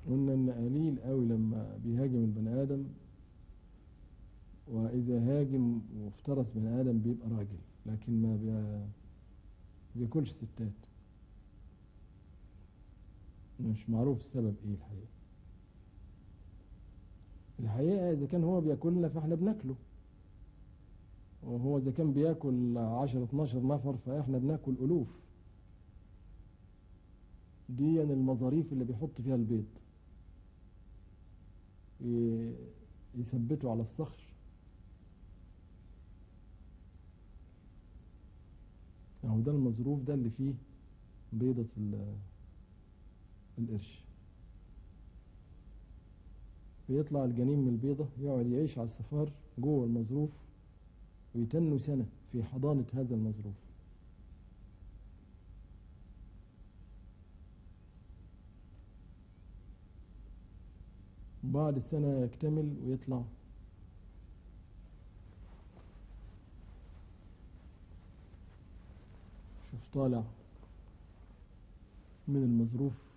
قلنا ان قليل قوي لما بيهاجم البني ادم واذا هاجم وافترس بني ادم بيبقى راجل لكن ما بي- بياكلش ستات مش معروف السبب ايه الحقيقة الحقيقة اذا كان هو بياكلنا فاحنا بناكله وهو اذا كان بياكل 10 12 نفر فاحنا بناكل الوف دي يعني المظاريف اللي بيحط فيها البيض ي- يثبته على الصخر اهو ده المظروف ده اللي فيه بيضة ال- القرش بيطلع الجنين من البيضة يقعد يعيش على الصفار جوه المظروف ويتنوا سنة في حضانة هذا المظروف بعد السنة يكتمل ويطلع شوف طالع من المظروف